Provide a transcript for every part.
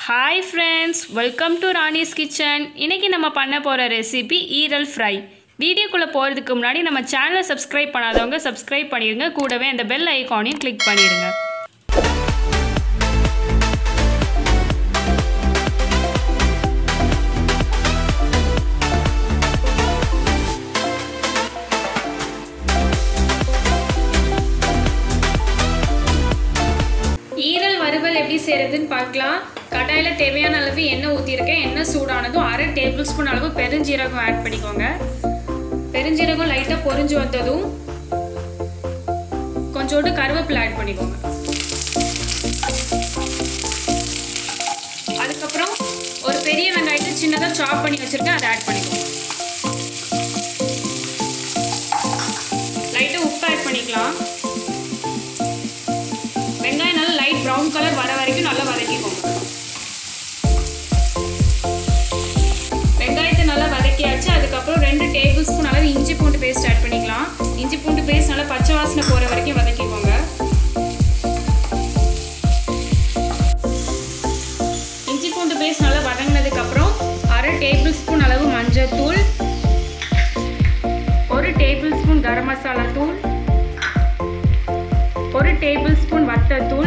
hi friends welcome to Rani's kitchen இன்னைக்கு நம்ம பண்ண போகிற ரெசிபி ஈரல் ஃப்ரை வீடியோக்குள்ளே போகிறதுக்கு முன்னாடி நம்ம சேனலை சப்ஸ்கிரைப் பண்ணாதவங்க சப்ஸ்கிரைப் பண்ணிடுங்க கூடவே அந்த பெல் ஐக்கானையும் கிளிக் பண்ணிடுங்க ஈரல் வறுவல் எப்படி செய்கிறதுன்னு பார்க்கலாம் கடாயில் தேவையான அளவு எண்ணெய் ஊற்றிருக்கேன் எண்ணெய் சூடானதும் அரை டேபிள் ஸ்பூன் அளவு பெருஞ்சீரகம் ஆட் பண்ணிக்கோங்க பெருஞ்சீரகம் லைட்டாக பொரிஞ்சு வந்ததும் கொஞ்சோண்டு கருவேப்பிலை ஆட் பண்ணிக்கோங்க அதுக்கப்புறம் ஒரு பெரிய வெங்காயத்தை சின்னதாக சாப் பண்ணி வச்சுருக்கேன் அதை ஆட் பண்ணிக்கோங்க லைட்டாக உப்பு ஆட் பண்ணிக்கலாம் வெங்காயம் நல்லா லைட் ப்ரௌன் கலர் வர வரைக்கும் நல்லா வதக்கிக்கோங்க வெங்காயத்தை நல்லா வதக்கியாச்சு அதுக்கப்புறம் ரெண்டு டேபிள் ஸ்பூன் அளவு இஞ்சி பூண்டு பேஸ்ட் ஆட் பண்ணிக்கலாம் இஞ்சி பூண்டு பேஸ்ட் நல்லா பச்சை வாசனை போகிற வரைக்கும் வதக்கிக்கோங்க இஞ்சி பூண்டு பேஸ்ட் நல்லா வதங்கினதுக்கப்புறம் அரை டேபிள் ஸ்பூன் அளவு மஞ்சள் தூள் ஒரு டேபிள் ஸ்பூன் கரம் மசாலா தூள் ஒரு டேபிள் ஸ்பூன் வத்தத்தூள்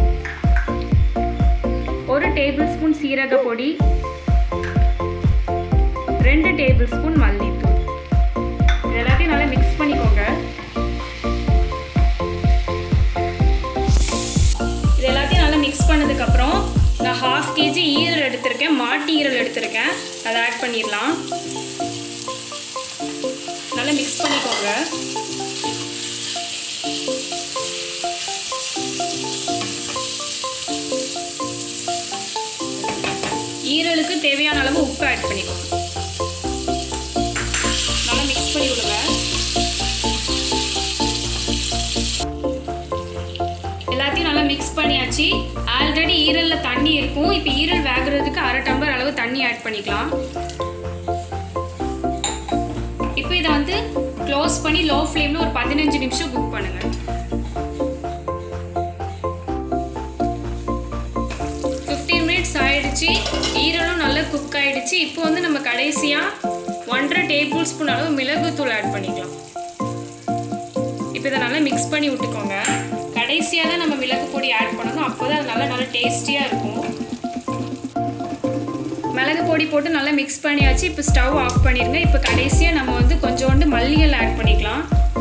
ஒரு டேபிள் ஸ்பூன் சீரக பொடி ரெண்டு டேபிள் ஸ்பூன் மல்லித்தூள் இது எல்லாத்தையும் நல்லா மிக்ஸ் பண்ணிக்கோங்க இது எல்லாத்தையும் நல்லா மிக்ஸ் பண்ணதுக்கப்புறம் நான் ஹாஃப் கேஜி ஈரல் எடுத்திருக்கேன் மாட்டு ஈரல் எடுத்திருக்கேன் அதை ஆட் பண்ணிடலாம் நல்லா மிக்ஸ் பண்ணிக்கோங்க ஈரலுக்கு தேவையான அளவு உப்பு ஆட் பண்ணிக்கோங்க நல்லா மிக்ஸ் பண்ணி விடுங்க எல்லாத்தையும் நல்லா மிக்ஸ் பண்ணியாச்சு ஆல்ரெடி ஈரலில் தண்ணி இருக்கும் இப்போ ஈரல் வேகிறதுக்கு அரை டம்ளர் அளவு தண்ணி ஆட் பண்ணிக்கலாம் இப்போ இதை வந்து க்ளோஸ் பண்ணி லோ ஃப்ளேமில் ஒரு பதினஞ்சு நிமிஷம் குக் பண்ணுங்கள் ஃபிஃப்டீன் மினிட்ஸ் ஆயிடுச்சு ஈரலும் நல்லா குக் ஆயிடுச்சு இப்போ வந்து நம்ம கடைசியாக ஒன்றரை டேபிள் ஸ்பூன் அளவு மிளகுத்தூள் ஆட் பண்ணிக்கலாம் இப்போ இதை நல்லா மிக்ஸ் பண்ணி விட்டுக்கோங்க கடைசியாக தான் நம்ம மிளகு பொடி ஆட் பண்ணணும் அப்போ தான் அது நல்லா நல்லா டேஸ்டியாக இருக்கும் மிளகு பொடி போட்டு நல்லா மிக்ஸ் பண்ணியாச்சு இப்போ ஸ்டவ் ஆஃப் பண்ணிடுங்க இப்போ கடைசியாக நம்ம வந்து கொஞ்சோண்டு மல்லிகள் ஆட் பண்ணிக்கலாம்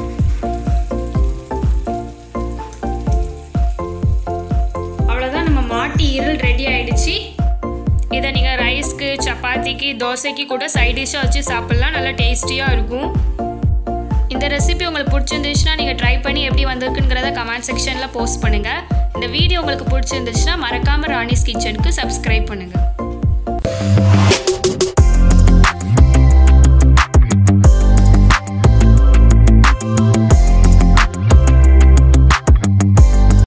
அவ்வளோதான் நம்ம மாட்டி ஈரல் ரெடி ஆயிடுச்சு இதை நீங்கள் ரைஸ்க்கு சப்பாத்திக்கு தோசைக்கு கூட சைட் டிஷ்ஷாக வச்சு சாப்பிட்லாம் நல்லா டேஸ்டியாக இருக்கும் இந்த ரெசிபி உங்களுக்கு பிடிச்சிருந்துச்சுன்னா நீங்கள் ட்ரை பண்ணி எப்படி வந்திருக்குங்கிறத கமெண்ட் செக்ஷனில் போஸ்ட் பண்ணுங்கள் இந்த வீடியோ உங்களுக்கு பிடிச்சிருந்துச்சுன்னா மறக்காமல் ராணிஸ் கிச்சனுக்கு சப்ஸ்கிரைப் பண்ணுங்கள்